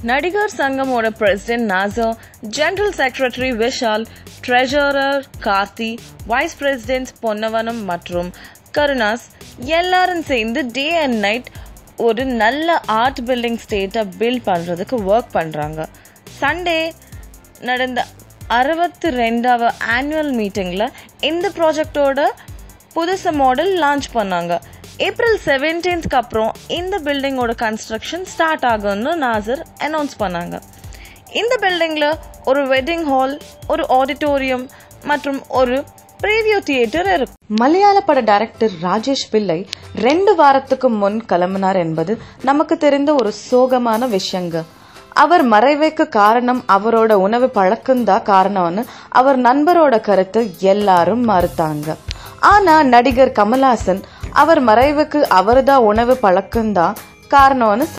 நடிகர் சங்கமோட president Nasser general secretary Vishal treasurer Karthi vice president Ponvannan மற்றும் கருணாஸ் எல்லாரும் சேர்ந்து டே அண்ட் நைட் ஒரு நல்ல ஆர்ட் பில்டிங் ஸ்டேட்டை பில்ட் பண்ணுறதுக்கு ஒர்க் பண்ணுறாங்க சண்டே நடந்த அறுபத்தி ரெண்டாவது ஆனுவல் மீட்டிங்கில் இந்த ப்ராஜெக்டோட புதுசு மாடல் லான்ச் பண்ணாங்க ஏப்ரல் செவன்டீன்த்க்கு அப்புறம் இந்த பில்டிங்கோட கன்ஸ்ட்ரக்ஷன் ஸ்டார்ட் ஆகும்னு நாசர் அனௌன்ஸ் பண்ணாங்க இந்த பில்டிங்கில் ஒரு வெட்டிங் ஹால் ஒரு ஆடிட்டோரியம் மற்றும் ஒரு ப்ரீவியூ தியேட்டர் இருக்கும் மலையாள பட டைரக்டர் ராஜேஷ் பிள்ளை ரெண்டு வாரத்துக்கு முன் கிளம்பினார் என்பது நமக்கு தெரிந்த ஒரு சோகமான விஷயங்க அவர் மறைவுக்கு காரணம் அவரோட உணவு பழக்கம்தான் காரணம்னு அவர் நண்பரோட கருத்து எல்லாரும் மறுத்தாங்க ஆனா நடிகர் கமல்ஹாசன் அவர் மறைவுக்கு அவர்தான் உணவு பழக்கம்தான் காரணம்னு